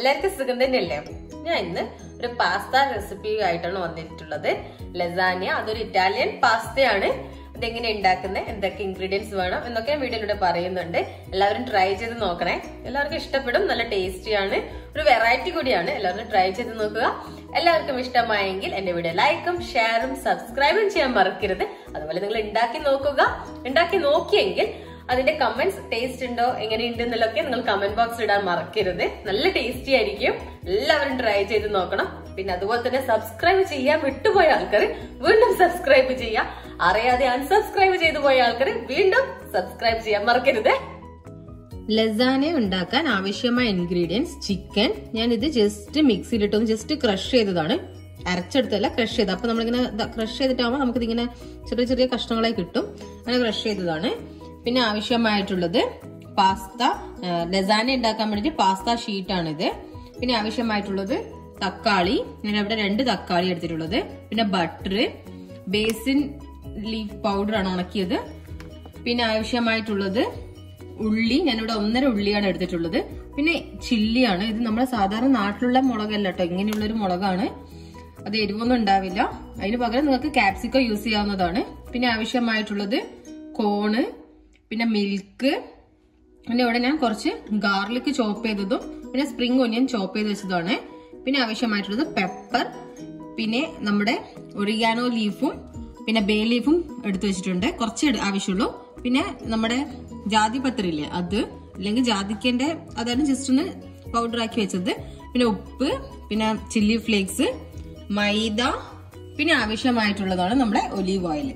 എല്ലാവർക്കും സുഖം തന്നെയല്ലേ ഞാൻ ഇന്ന് ഒരു പാസ്ത റെസിപ്പി ആയിട്ടാണ് വന്നിട്ടുള്ളത് ലസാനിയ അതൊരു ഇറ്റാലിയൻ പാസ്തയാണ് അതെങ്ങനെ ഉണ്ടാക്കുന്നത് എന്തൊക്കെ ഇൻഗ്രീഡിയൻസ് വേണം എന്നൊക്കെ ഞാൻ വീഡിയോയിലൂടെ പറയുന്നുണ്ട് എല്ലാവരും ട്രൈ ചെയ്ത് നോക്കണേ എല്ലാവർക്കും ഇഷ്ടപ്പെടും നല്ല ടേസ്റ്റിയാണ് ഒരു വെറൈറ്റി കൂടിയാണ് എല്ലാവരും ട്രൈ ചെയ്ത് നോക്കുക എല്ലാവർക്കും ഇഷ്ടമായെങ്കിൽ എന്റെ വീഡിയോ ലൈക്കും ഷെയറും സബ്സ്ക്രൈബും ചെയ്യാൻ മറക്കരുത് അതുപോലെ നിങ്ങൾ ഉണ്ടാക്കി നോക്കുക ഉണ്ടാക്കി നോക്കിയെങ്കിൽ അതിന്റെ കമന്റ്സ് ടേസ്റ്റ് ഉണ്ടോ എങ്ങനെയുണ്ട് എന്നുള്ളതൊക്കെ നിങ്ങൾ കമന്റ് ബോക്സിൽ ഇടാൻ മറക്കരുത് നല്ല ടേസ്റ്റി ആയിരിക്കും എല്ലാവരും ട്രൈ ചെയ്ത് നോക്കണം പിന്നെ അതുപോലെ തന്നെ സബ്സ്ക്രൈബ് ചെയ്യാൻ വിട്ടുപോയ ആൾക്കാർ വീണ്ടും സബ്സ്ക്രൈബ് ചെയ്യാം അറിയാതെ അൺസബ്സ്ക്രൈബ് ചെയ്തു പോയ ആൾക്കാർ വീണ്ടും സബ്സ്ക്രൈബ് ചെയ്യാൻ മറക്കരുത് ലസാന ഉണ്ടാക്കാൻ ആവശ്യമായ ഇൻഗ്രീഡിയൻസ് ചിക്കൻ ഞാൻ ഇത് ജസ്റ്റ് മിക്സിയിലിട്ടൊന്ന് ജസ്റ്റ് ക്രഷ് ചെയ്തതാണ് അരച്ചെടുത്തല്ല ക്രഷ് ചെയ്ത് അപ്പൊ നമ്മളിങ്ങനെ ക്രഷ് ചെയ്തിട്ടാകുമ്പോൾ നമുക്കിത് ഇങ്ങനെ ചെറിയ ചെറിയ കഷ്ണങ്ങളായി കിട്ടും അങ്ങനെ ക്രഷ് ചെയ്തതാണ് പിന്നെ ആവശ്യമായിട്ടുള്ളത് പാസ്ത ലസാന ഉണ്ടാക്കാൻ വേണ്ടിയിട്ട് പാസ്ത ഷീറ്റാണിത് പിന്നെ ആവശ്യമായിട്ടുള്ളത് തക്കാളി ഞാൻ ഇവിടെ രണ്ട് തക്കാളി എടുത്തിട്ടുള്ളത് പിന്നെ ബട്ടർ ബേസിൻ ലീഫ് പൗഡർ ആണ് ഉണക്കിയത് പിന്നെ ആവശ്യമായിട്ടുള്ളത് ഉള്ളി ഞാനിവിടെ ഒന്നര ഉള്ളിയാണ് എടുത്തിട്ടുള്ളത് പിന്നെ ചില്ലിയാണ് ഇത് നമ്മുടെ സാധാരണ നാട്ടിലുള്ള മുളകല്ല കേട്ടോ ഇങ്ങനെയുള്ള ഒരു മുളകാണ് അത് എരിവൊന്നും ഉണ്ടാവില്ല അതിന് പകരം നിങ്ങൾക്ക് ക്യാപ്സിക്കോ യൂസ് ചെയ്യാവുന്നതാണ് പിന്നെ ആവശ്യമായിട്ടുള്ളത് കോണ് പിന്നെ മിൽക്ക് പിന്നെ ഇവിടെ ഞാൻ കുറച്ച് ഗാർലിക് ചോപ്പ് ചെയ്തതും പിന്നെ സ്പ്രിംഗ് ഒനിയൻ ചോപ്പ് ചെയ്ത് വെച്ചതാണ് പിന്നെ ആവശ്യമായിട്ടുള്ളത് പെപ്പർ പിന്നെ നമ്മുടെ ഒറിഗാനോ ലീഫും പിന്നെ ബേ ലീഫും എടുത്തു വെച്ചിട്ടുണ്ട് കുറച്ച് ആവശ്യമുള്ളൂ പിന്നെ നമ്മുടെ ജാതി പത്രില്ലേ അത് അല്ലെങ്കിൽ ജാതിക്കന്റെ അതാണ് ജസ്റ്റ് ഒന്ന് പൗഡർ ആക്കി വെച്ചത് പിന്നെ ഉപ്പ് പിന്നെ ചില്ലി ഫ്ലേക്സ് മൈദ പിന്നെ ആവശ്യമായിട്ടുള്ളതാണ് നമ്മുടെ ഒലീവ് ഓയിൽ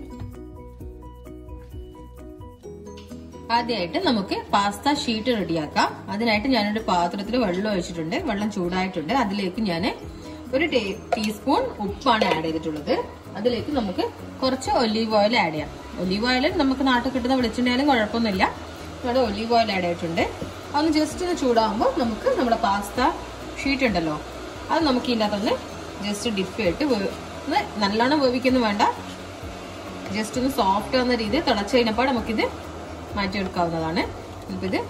ആദ്യമായിട്ട് നമുക്ക് പാസ്ത ഷീറ്റ് റെഡിയാക്കാം അതിനായിട്ട് ഞാനൊരു പാത്രത്തിൽ വെള്ളം ഒഴിച്ചിട്ടുണ്ട് വെള്ളം ചൂടായിട്ടുണ്ട് അതിലേക്ക് ഞാൻ ഒരു ടീസ്പൂൺ ഉപ്പാണ് ആഡ് ചെയ്തിട്ടുള്ളത് അതിലേക്ക് നമുക്ക് കുറച്ച് ഒലീവ് ഓയിൽ ആഡ് ചെയ്യാം ഒലീവ് ഓയിൽ നമുക്ക് നാട്ടിൽ കിട്ടുന്ന വെളിച്ചെണ്ണയാലും കുഴപ്പമൊന്നുമില്ല ഇവിടെ ഒലീവ് ഓയിൽ ആഡ് ആയിട്ടുണ്ട് അതൊന്ന് ജസ്റ്റ് ഒന്ന് ചൂടാകുമ്പോൾ നമുക്ക് നമ്മുടെ പാസ്ത ഷീറ്റ് ഉണ്ടല്ലോ അത് നമുക്ക് ഇതിനകത്തൊന്ന് ജസ്റ്റ് ഡിപ്പ് ചെയ്തിട്ട് ഒന്ന് നല്ലോണം വേവിക്കൊന്നും വേണ്ട ജസ്റ്റ് ഒന്ന് സോഫ്റ്റ് ആവുന്ന രീതിയിൽ തിളച്ച് കഴിഞ്ഞപ്പോൾ നമുക്കിത് മാറ്റിയെടുക്കാവുന്നതാണ് ഇപ്പം ഇത്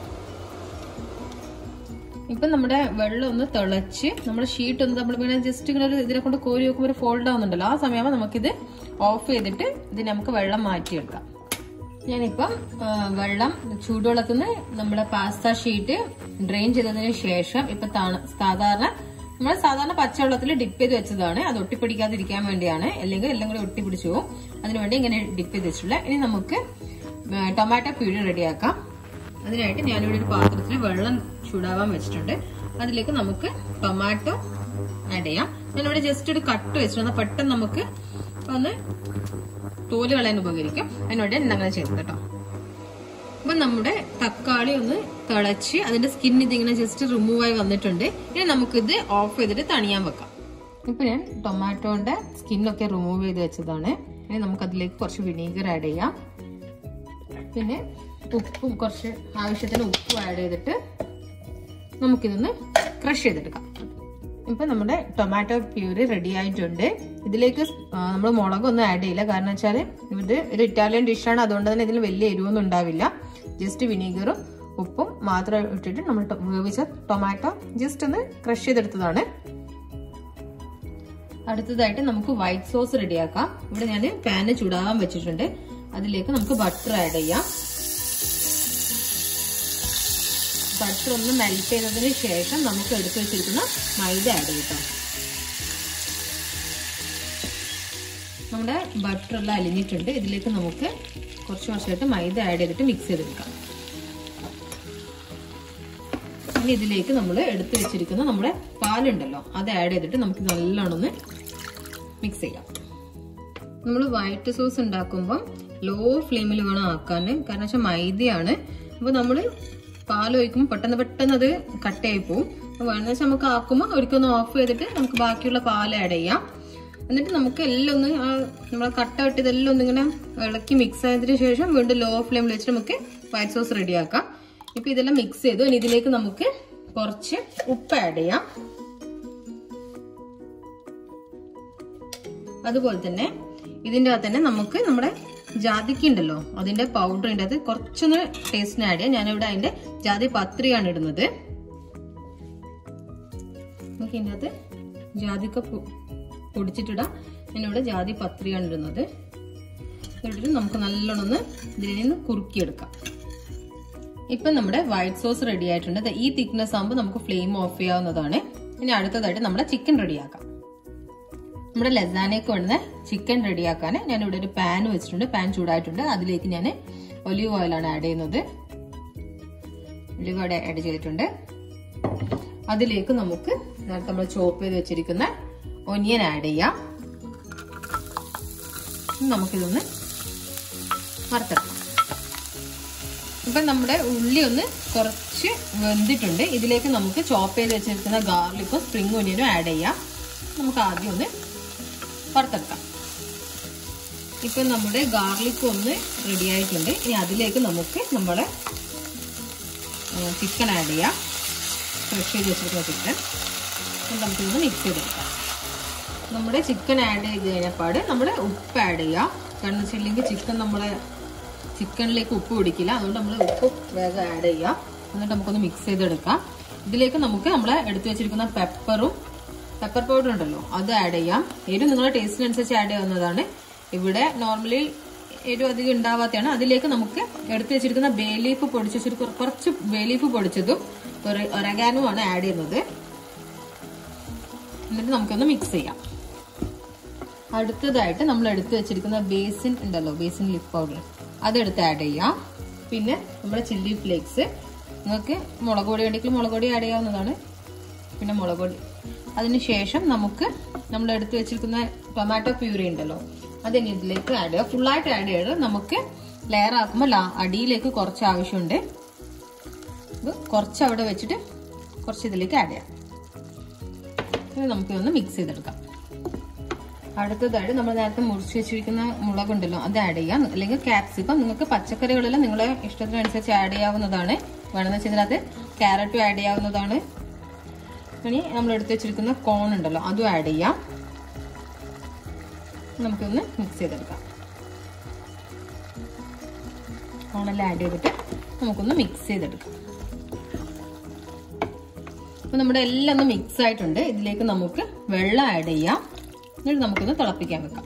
ഇപ്പം നമ്മുടെ വെള്ളം ഒന്ന് തിളച്ച് നമ്മുടെ ഷീറ്റ് ഒന്ന് നമ്മൾ ഇങ്ങനെ ജസ്റ്റ് ഇങ്ങനെ ഒരു ഇതിനെ കൊണ്ട് കോരി വെക്കുമ്പോൾ ഒരു ഫോൾഡ് ആവുന്നുണ്ടല്ലോ ആ സമയമാകുമ്പോൾ നമുക്കിത് ഓഫ് ചെയ്തിട്ട് ഇത് നമുക്ക് വെള്ളം മാറ്റിയെടുക്കാം ഞാനിപ്പം വെള്ളം ചൂടുവെള്ളത്തിൽ നിന്ന് നമ്മുടെ പാസ്ത ഷീറ്റ് ഡ്രെയിൻ ചെയ്തതിന് ശേഷം ഇപ്പൊ സാധാരണ നമ്മൾ സാധാരണ പച്ചവെള്ളത്തിൽ ഡിപ്പ് ചെയ്ത് വെച്ചതാണ് അത് ഒട്ടിപ്പിടിക്കാതിരിക്കാൻ വേണ്ടിയാണ് അല്ലെങ്കിൽ എല്ലാം കൂടി ഒട്ടിപ്പിടിച്ചു പോകും അതിനുവേണ്ടി ഇങ്ങനെ ഡിപ്പ് ചെയ്ത് വെച്ചിട്ടുള്ള ഇനി നമുക്ക് ടൊമാറ്റോ പ്യൂരി റെഡിയാക്കാം അതിനായിട്ട് ഞാനിവിടെ ഒരു പാത്രത്തിൽ വെള്ളം ചൂടാവാൻ വെച്ചിട്ടുണ്ട് അതിലേക്ക് നമുക്ക് ടൊമാറ്റോ ആഡ് ചെയ്യാം ഞാനിവിടെ ജസ്റ്റ് ഒരു കട്ട് വെച്ചിട്ടുണ്ട് പെട്ടെന്ന് നമുക്ക് ഒന്ന് തോല് കളയാൻ ഉപകരിക്കും അതിനുവേണ്ടി ഞാൻ അങ്ങനെ ചെയ്തത് കേട്ടോ അപ്പൊ നമ്മുടെ തക്കാളി ഒന്ന് തിളച്ച് അതിന്റെ സ്കിൻ ഇതിങ്ങനെ ജസ്റ്റ് റിമൂവ് ആയി വന്നിട്ടുണ്ട് ഇനി നമുക്കിത് ഓഫ് ചെയ്തിട്ട് തണിയാൻ വെക്കാം ഇപ്പൊ ഞാൻ ടൊമാറ്റോന്റെ സ്കിന്നൊക്കെ റിമൂവ് ചെയ്ത് വെച്ചതാണ് ഇനി നമുക്ക് അതിലേക്ക് കുറച്ച് വിനീഗർ ആഡ് ചെയ്യാം പിന്നെ ഉപ്പും കുറച്ച് ആവശ്യത്തിന് ഉപ്പും ആഡ് ചെയ്തിട്ട് നമുക്കിതൊന്ന് ക്രഷ് ചെയ്തെടുക്കാം ഇപ്പൊ നമ്മുടെ ടൊമാറ്റോ പ്യൂരി റെഡി ആയിട്ടുണ്ട് ഇതിലേക്ക് നമ്മൾ മുളകൊന്നും ആഡ് ചെയ്യില്ല കാരണം വെച്ചാൽ ഇത് ഒരു ഇറ്റാലിയൻ ഡിഷാണ് അതുകൊണ്ട് തന്നെ ഇതിൽ വലിയ എരിവൊന്നും ഉണ്ടാവില്ല ജസ്റ്റ് വിനീഗറും ഉപ്പും മാത്രം ഇട്ടിട്ട് നമ്മൾ വേവിച്ച ടൊമാറ്റോ ജസ്റ്റ് ഒന്ന് ക്രഷ് ചെയ്തെടുത്തതാണ് അടുത്തതായിട്ട് നമുക്ക് വൈറ്റ് സോസ് റെഡിയാക്കാം ഇവിടെ ഞാൻ പാന് ചൂടാകാൻ വെച്ചിട്ടുണ്ട് അതിലേക്ക് നമുക്ക് ബട്ടർ ആഡ് ചെയ്യാം ബട്ടർ ഒന്ന് മെൽറ്റ് ചെയ്തതിന് ശേഷം നമുക്ക് എടുത്തു വെച്ചിരിക്കുന്ന മൈദ ആഡ് ചെയ്യട്ടോ നമ്മുടെ ബട്ടർ എല്ലാം അലിഞ്ഞിട്ടുണ്ട് ഇതിലേക്ക് നമുക്ക് കുറച്ച് കുറച്ചായിട്ട് മൈദ ആഡ് ചെയ്തിട്ട് മിക്സ് ചെയ്തെടുക്കാം ഇനി ഇതിലേക്ക് നമ്മൾ എടുത്തു വെച്ചിരിക്കുന്ന നമ്മുടെ പാലുണ്ടല്ലോ അത് ആഡ് ചെയ്തിട്ട് നമുക്ക് നല്ലോണം ഒന്ന് മിക്സ് ചെയ്യാം നമ്മൾ വൈറ്റ് സോസ് ഉണ്ടാക്കുമ്പോൾ ലോ ഫ്ലെയിമിൽ വേണം ആക്കാൻ കാരണം വെച്ചാൽ മൈദയാണ് അപ്പോൾ നമ്മൾ പാൽ ഒഴിക്കുമ്പോൾ പെട്ടെന്ന് പെട്ടെന്ന് അത് കട്ടായി പോവും അപ്പോൾ വേണമെന്ന് വെച്ചാൽ നമുക്ക് ആക്കുമ്പോൾ ഒരിക്കലൊന്ന് ഓഫ് ചെയ്തിട്ട് നമുക്ക് ബാക്കിയുള്ള പാൽ ആഡ് ചെയ്യാം എന്നിട്ട് നമുക്ക് എല്ലാം ഒന്ന് നമ്മൾ കട്ട ഇട്ട് ഇതെല്ലാം ഒന്നിങ്ങനെ ഇളക്കി മിക്സ് ആയതിനു ശേഷം വീണ്ടും ലോ ഫ്ലെയിമിൽ വെച്ചിട്ട് നമുക്ക് വൈറ്റ് സോസ് റെഡിയാക്കാം ഇപ്പൊ ഇതെല്ലാം മിക്സ് ചെയ്തു ഇനി ഇതിലേക്ക് നമുക്ക് കുറച്ച് ഉപ്പ് ആഡ് ചെയ്യാം അതുപോലെ തന്നെ ഇതിൻ്റെ അകത്ത് തന്നെ നമുക്ക് നമ്മുടെ ജാതിക്ക ഉണ്ടല്ലോ അതിന്റെ പൗഡർ ഉണ്ട് അത് കുറച്ചൊന്ന് ടേസ്റ്റിന് ആഡ് ചെയ്യാം ഞാനിവിടെ അതിന്റെ ജാതി പത്രിയാണ് ഇടുന്നത് നമുക്ക് ഇതിൻ്റെ അകത്ത് ജാതിക്ക പൊ- പൊടിച്ചിട്ടിടാം ഞാനിവിടെ ജാതി പത്രിയാണ് ഇടുന്നത് ഇട്ടിട്ട് നമുക്ക് നല്ലോണം ഒന്ന് ഇതിൽ നിന്ന് കുറുക്കിയെടുക്കാം ഇപ്പം നമ്മുടെ വൈറ്റ് സോസ് റെഡി ആയിട്ടുണ്ട് ദേ ഈ തിക്നെസ് ആകുമ്പോൾ നമുക്ക് ഫ്ലെയിം ഓഫ് ചെയ്യാവുന്നതാണ് ഇനി അടുത്തതായിട്ട് നമ്മുടെ ചിക്കൻ റെഡിയാക്കാം നമ്മുടെ ലസാനയ്ക്ക് വേണ്ടുന്ന ചിക്കൻ റെഡിയാക്കാൻ ഞാൻ ഇവിടെ ഒരു പാൻ വെച്ചിട്ടുണ്ട് പാൻ ചൂടായിട്ടുണ്ട് അതിലേക്ക് ഞാൻ ഒലിവ് ഓയിലാണ് ആഡ് ചെയ്യുന്നത് ഒലിവ് ഓയിൽ ആഡ് ചെയ്തിട്ടുണ്ട് അതിലേക്ക് നമുക്ക് നേരത്തെ നമ്മൾ ചോപ്പ് ചെയ്ത് വെച്ചിരിക്കുന്ന ഒനിയൻ ആഡ് ചെയ്യാം ഇനി നമുക്കിതൊന്ന് വറുത്തെടുക്കാം ഇപ്പം നമ്മുടെ ഉള്ളി ഒന്ന് കുറച്ച് വെന്തിട്ടുണ്ട് ഇതിലേക്ക് നമുക്ക് ചോപ്പ് ചെയ്ത് വെച്ചിരിക്കുന്ന ഗാർലിക്കും സ്പ്രിംഗ് ഒനിയനും ആഡ് ചെയ്യാം നമുക്ക് ആദ്യം ഒന്ന് വറുത്തെടുക്കാം ഇപ്പം നമ്മുടെ ഗാർലിക് ഒന്ന് റെഡി ആയിട്ടുണ്ട് ഇനി അതിലേക്ക് നമുക്ക് നമ്മുടെ ചിക്കൻ ആഡ് ചെയ്യാം ഫ്രഷ് ചെയ്ത് വെച്ചിരിക്കുന്ന ചിക്കൻ നമുക്കിതൊന്ന് മിക്സ് ചെയ്തെടുക്കാം നമ്മുടെ ചിക്കൻ ആഡ് ചെയ്ത് കഴിഞ്ഞപ്പാട് നമ്മൾ ഉപ്പ് ആഡ് ചെയ്യാം കാരണം വെച്ചില്ലെങ്കിൽ ചിക്കൻ നമ്മളെ ചിക്കനിലേക്ക് ഉപ്പ് പിടിക്കില്ല അതുകൊണ്ട് നമ്മൾ ഉപ്പ് വേഗം ആഡ് ചെയ്യാം എന്നിട്ട് നമുക്കൊന്ന് മിക്സ് ചെയ്തെടുക്കാം ഇതിലേക്ക് നമുക്ക് നമ്മൾ എടുത്തു വെച്ചിരിക്കുന്ന പെപ്പറും പെപ്പർ പൗഡർ ഉണ്ടല്ലോ അത് ആഡ് ചെയ്യാം എരിവ് നിങ്ങളുടെ ടേസ്റ്റിനനുസരിച്ച് ആഡ് ചെയ്യാവുന്നതാണ് ഇവിടെ നോർമലി എരിവ് അധികം ഉണ്ടാവാത്തതാണ് അതിലേക്ക് നമുക്ക് എടുത്തു വെച്ചിരിക്കുന്ന ബേ ലീഫ് പൊടിച്ച് വെച്ചിട്ട് കുറച്ച് ബേ ലീഫ് പൊടിച്ചതും ഒരഗാനുമാണ് ആഡ് ചെയ്യുന്നത് എന്നിട്ട് നമുക്കൊന്ന് മിക്സ് ചെയ്യാം അടുത്തതായിട്ട് നമ്മൾ എടുത്തു വെച്ചിരിക്കുന്ന ബേസിൻ ഉണ്ടല്ലോ ബേസിൻ ലിപ് പൗഡർ അതെടുത്ത് ആഡ് ചെയ്യാം പിന്നെ നമ്മുടെ ചില്ലി ഫ്ലേക്സ് നിങ്ങൾക്ക് മുളക് പൊടി വേണ്ടെങ്കിൽ മുളക് പൊടി ആഡ് ചെയ്യാവുന്നതാണ് പിന്നെ മുളക് പൊടി അതിനുശേഷം നമുക്ക് നമ്മൾ എടുത്തു വെച്ചിരിക്കുന്ന ടൊമാറ്റോ പ്യൂരി ഉണ്ടല്ലോ അതിന് ഇതിലേക്ക് ആഡ് ചെയ്യുക ഫുള്ളായിട്ട് ആഡ് ചെയ്ത് നമുക്ക് ലെയർ ആക്കുമ്പോൾ അടിയിലേക്ക് കുറച്ച് ആവശ്യമുണ്ട് ഇത് കുറച്ച് അവിടെ വെച്ചിട്ട് കുറച്ച് ഇതിലേക്ക് ആഡ് ചെയ്യാം ഇത് നമുക്കിതൊന്ന് മിക്സ് ചെയ്തെടുക്കാം അടുത്തതായിട്ട് നമ്മൾ നേരത്തെ മുറിച്ച് വെച്ചിരിക്കുന്ന മുളകുണ്ടല്ലോ അത് ആഡ് ചെയ്യാം അല്ലെങ്കിൽ ക്യാപ്സിക്കം നിങ്ങൾക്ക് പച്ചക്കറികളെല്ലാം നിങ്ങളെ ഇഷ്ടത്തിനനുസരിച്ച് ആഡ് ചെയ്യാവുന്നതാണ് വേണമെന്ന് വെച്ചാൽ ഇതിനകത്ത് ക്യാരറ്റും ആഡ് ചെയ്യാവുന്നതാണ് ഇനി നമ്മൾ എടുത്ത് വെച്ചിരിക്കുന്ന കോൺ ഉണ്ടല്ലോ അതും ആഡ് ചെയ്യാം നമുക്കൊന്ന് മിക്സ് ചെയ്തെടുക്കാം കോണെല്ലാം ആഡ് ചെയ്തിട്ട് നമുക്കൊന്ന് മിക്സ് ചെയ്തെടുക്കാം അപ്പൊ നമ്മുടെ എല്ലാം ഒന്ന് മിക്സ് ആയിട്ടുണ്ട് ഇതിലേക്ക് നമുക്ക് വെള്ളം ആഡ് ചെയ്യാം എന്നിട്ട് നമുക്കൊന്ന് തിളപ്പിക്കാൻ വെക്കാം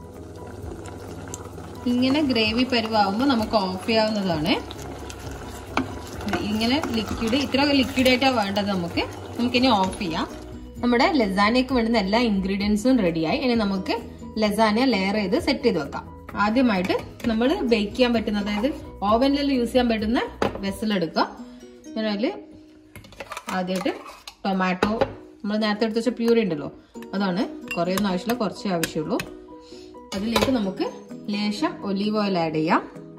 ഇങ്ങനെ ഗ്രേവി പരുവാകുമ്പോൾ നമുക്ക് ഓഫ് ചെയ്യാവുന്നതാണ് ഇങ്ങനെ ലിക്വിഡ് ഇത്ര ലിക്വിഡ് ആയിട്ടാണ് വേണ്ടത് നമുക്ക് നമുക്കിനി ഓഫ് ചെയ്യാം നമ്മുടെ ലസാനയ്ക്ക് വേണ്ടുന്ന എല്ലാ ഇൻഗ്രീഡിയൻസും റെഡിയായി ഇനി നമുക്ക് ലസാന ലെയർ ചെയ്ത് സെറ്റ് ചെയ്ത് വെക്കാം ആദ്യമായിട്ട് നമ്മൾ ബേക്ക് ചെയ്യാൻ പറ്റുന്ന അതായത് ഓവനിലെല്ലാം യൂസ് ചെയ്യാൻ പറ്റുന്ന വെസൽ എടുക്കുക ഞാൻ അതിൽ ആദ്യമായിട്ട് ടൊമാറ്റോ നമ്മൾ നേരത്തെ എടുത്ത് വെച്ച പ്യൂരി ഉണ്ടല്ലോ അതാണ് കുറേ ഒന്നും ആവശ്യമില്ല കുറച്ചേ ആവശ്യമുള്ളൂ അതിലേക്ക് നമുക്ക് ലേശം ഒലീവ് ഓയിൽ ആഡ് ചെയ്യാം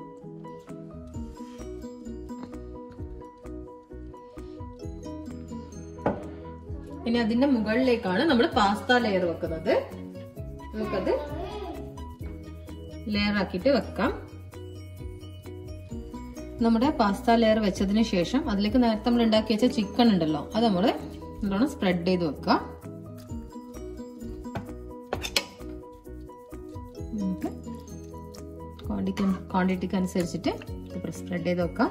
ഇനി അതിന്റെ മുകളിലേക്കാണ് നമ്മൾ പാസ്ത ലെയർ വെക്കുന്നത് നമുക്കത് ലെയർ ആക്കിയിട്ട് വെക്കാം നമ്മുടെ പാസ്ത ലെയർ വെച്ചതിന് ശേഷം അതിലേക്ക് നേരത്തെ നമ്മൾ ഉണ്ടാക്കി വെച്ച ചിക്കൻ ഉണ്ടല്ലോ അത് നമ്മൾ നല്ലോണം സ്പ്രെഡ് ചെയ്ത് വെക്കുക നമുക്ക് ക്വാണ്ടിറ്റി ക്വാണ്ടിറ്റിക്ക് അനുസരിച്ചിട്ട് സ്പ്രെഡ് ചെയ്ത് വെക്കാം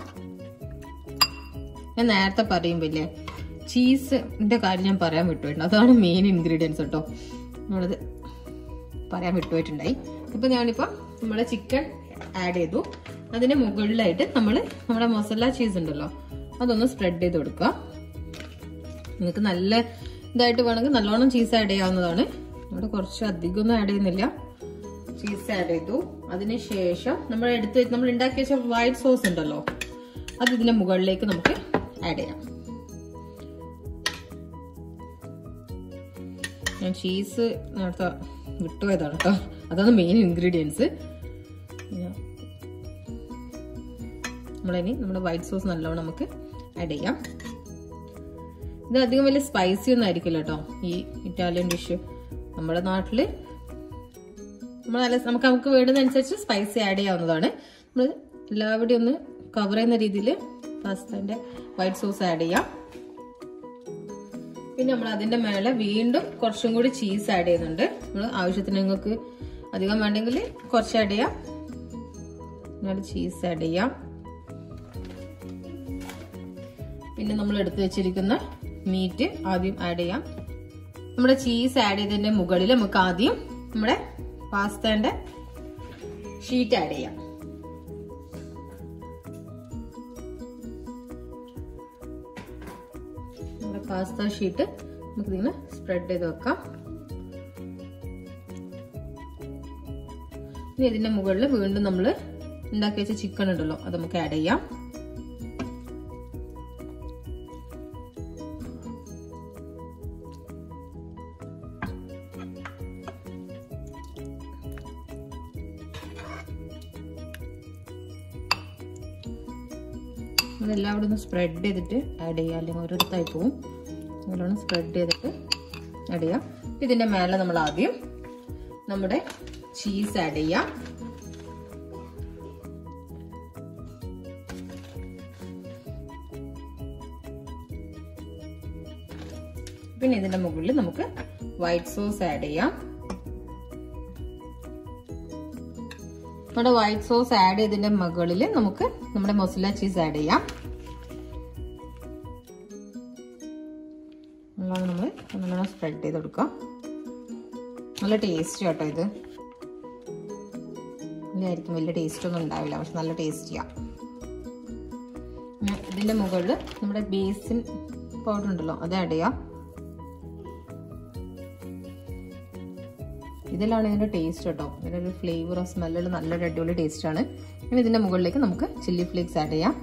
ഞാൻ നേരത്തെ പറയുമ്പില്ലേ ചീസിന്റെ കാര്യം ഞാൻ പറയാൻ വിട്ടുപോയിട്ടുണ്ട് അതാണ് മെയിൻ ഇൻഗ്രീഡിയൻസ് കേട്ടോ നമ്മളത് പറയാൻ വിട്ടുപോയിട്ടുണ്ടായി ഇപ്പൊ ഞാനിപ്പോ നമ്മുടെ ചിക്കൻ ആഡ് ചെയ്തു അതിന് മുകളിലായിട്ട് നമ്മൾ നമ്മുടെ മസാല ചീസ് ഉണ്ടല്ലോ അതൊന്ന് സ്പ്രെഡ് ചെയ്ത് കൊടുക്കുക നിങ്ങൾക്ക് നല്ല ഇതായിട്ട് വേണമെങ്കിൽ നല്ലോണം ചീസ് ആഡ് ചെയ്യാവുന്നതാണ് ഇവിടെ കുറച്ച് അധികമൊന്നും ആഡ് ചെയ്യുന്നില്ല ചീസ് ആഡ് ചെയ്തു അതിനുശേഷം നമ്മൾ എടുത്ത് നമ്മൾ ഉണ്ടാക്കി വെച്ച വൈറ്റ് സോസ് ഉണ്ടല്ലോ അത് ഇതിന്റെ മുകളിലേക്ക് നമുക്ക് ആഡ് ചെയ്യാം ഞാൻ ചീസ് നേരത്തെ വിട്ടുപോയതാണ് കേട്ടോ അതാണ് മെയിൻ ഇൻഗ്രീഡിയൻസ് നമ്മളിനി നമ്മുടെ വൈറ്റ് സോസ് നല്ലോണം നമുക്ക് ആഡ് ചെയ്യാം ഇത് അധികം വലിയ സ്പൈസി ഒന്നും ആയിരിക്കില്ല കേട്ടോ ഈ ഇറ്റാലിയൻ ഡിഷ് നമ്മുടെ നാട്ടില് നമ്മൾ നല്ല നമുക്ക് നമുക്ക് വേണ്ടുന്നതനുസരിച്ച് സ്പൈസി ആഡ് ചെയ്യാവുന്നതാണ് നമ്മൾ എല്ലാവിടെയും ഒന്ന് കവർ ചെയ്യുന്ന രീതിയിൽ പാസ്തന്റെ വൈറ്റ് സോസ് ആഡ് ചെയ്യാം പിന്നെ നമ്മൾ അതിന്റെ മേലെ വീണ്ടും കുറച്ചും കൂടി ചീസ് ആഡ് ചെയ്യുന്നുണ്ട് നമ്മൾ ആവശ്യത്തിന് നിങ്ങൾക്ക് അധികം വേണ്ടെങ്കിൽ കുറച്ച് ആഡ് ചെയ്യാം എന്നിട്ട് ചീസ് ആഡ് ചെയ്യാം പിന്നെ നമ്മൾ എടുത്തു വെച്ചിരിക്കുന്ന മീറ്റ് ആദ്യം ആഡ് ചെയ്യാം നമ്മുടെ ചീസ് ആഡ് ചെയ്തതിന്റെ മുകളിൽ നമുക്ക് ആദ്യം നമ്മുടെ പാസ്തന്റെ ഷീറ്റ് ആഡ് ചെയ്യാം നമ്മുടെ പാസ്ത ഷീറ്റ് നമുക്ക് ഇതിങ്ങനെ സ്പ്രെഡ് ചെയ്ത് വെക്കാം ഇനി ഇതിന്റെ മുകളിൽ വീണ്ടും നമ്മൾ ഉണ്ടാക്കി വെച്ച ചിക്കൻ ഉണ്ടല്ലോ അത് നമുക്ക് ആഡ് ചെയ്യാം അതെല്ലാം അവിടെ ഒന്ന് സ്പ്രെഡ് ചെയ്തിട്ട് ആഡ് ചെയ്യുക അല്ലെങ്കിൽ ഓരോരുത്തായി പോവും നല്ലോണം സ്പ്രെഡ് ചെയ്തിട്ട് ആഡ് ചെയ്യാം ഇതിന്റെ മേലെ നമ്മൾ ആദ്യം നമ്മുടെ ചീസ് ആഡ് ചെയ്യാം പിന്നെ ഇതിന്റെ മുകളിൽ നമുക്ക് വൈറ്റ് സോസ് ആഡ് ചെയ്യാം നമ്മുടെ വൈറ്റ് സോസ് ആഡ് ചെയ്തതിന്റെ മുകളിൽ നമുക്ക് നമ്മുടെ മൊസല ചീസ് ആഡ് ചെയ്യാം നല്ലോണം നമ്മൾ നല്ലോണം സ്പ്രെഡ് ചെയ്ത് കൊടുക്കാം നല്ല ടേസ്റ്റ് കേട്ടോ ഇത് ഇല്ലായിരിക്കും വലിയ ടേസ്റ്റ് ഒന്നും ഉണ്ടാവില്ല പക്ഷെ നല്ല ടേസ്റ്റിയാ ഇതിന്റെ മുകളിൽ നമ്മുടെ ബേസിൻ പൗഡർ ഉണ്ടല്ലോ അത് ആഡ് ചെയ്യാം ഇതിലാണ് ഇതിന്റെ ടേസ്റ്റ് കേട്ടോ ഇതിന്റെ ഒരു ഫ്ലേവറും സ്മെല്ലും നല്ലൊരു അടിപൊളി ടേസ്റ്റ് ആണ് ഇനി ഇതിന്റെ മുകളിലേക്ക് നമുക്ക് ചില്ലി ഫ്ലേക്സ് ആഡ് ചെയ്യാം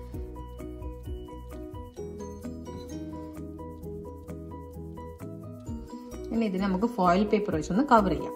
ഇനി ഇതിനെ നമുക്ക് ഫോയിൽ പേപ്പർ വെച്ചൊന്ന് കവർ ചെയ്യാം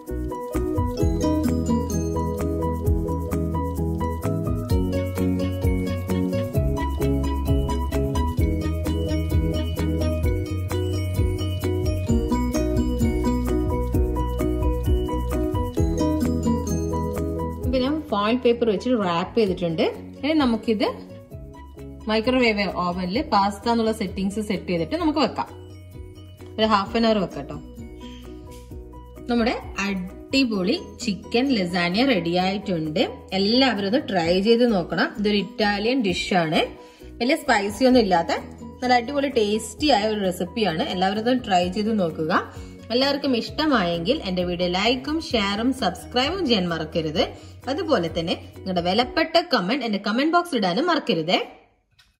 പിന്നെ ഫോയിൽ പേപ്പർ വെച്ച് റാപ്പ് ചെയ്തിട്ടുണ്ട് ഇനി നമുക്കിത് മൈക്രോവേവ് ഓവനിൽ പാസ്ത എന്നുള്ള സെറ്റിങ്സ് സെറ്റ് ചെയ്തിട്ട് നമുക്ക് വെക്കാം ഒരു ഹാഫ് ആൻ അവർ വെക്കാം കേട്ടോ നമ്മുടെ അടിപൊളി ചിക്കൻ ലസാനിയ റെഡി ആയിട്ടുണ്ട് എല്ലാവരും ഒന്ന് ട്രൈ ചെയ്ത് നോക്കണം ഇതൊരു ഇറ്റാലിയൻ ഡിഷാണ് വലിയ സ്പൈസി ഒന്നും ഇല്ലാത്ത നല്ല അടിപൊളി ടേസ്റ്റി ആയ ഒരു റെസിപ്പിയാണ് എല്ലാവരും ഒന്ന് ട്രൈ ചെയ്ത് നോക്കുക എല്ലാവർക്കും ഇഷ്ടമായെങ്കിൽ എന്റെ വീഡിയോ ലൈക്കും ഷെയറും സബ്സ്ക്രൈബും ചെയ്യാൻ മറക്കരുത് അതുപോലെ തന്നെ നിങ്ങളുടെ വിലപ്പെട്ട കമന്റ് എന്റെ കമന്റ് ബോക്സിൽ ഇടാനും മറക്കരുതേ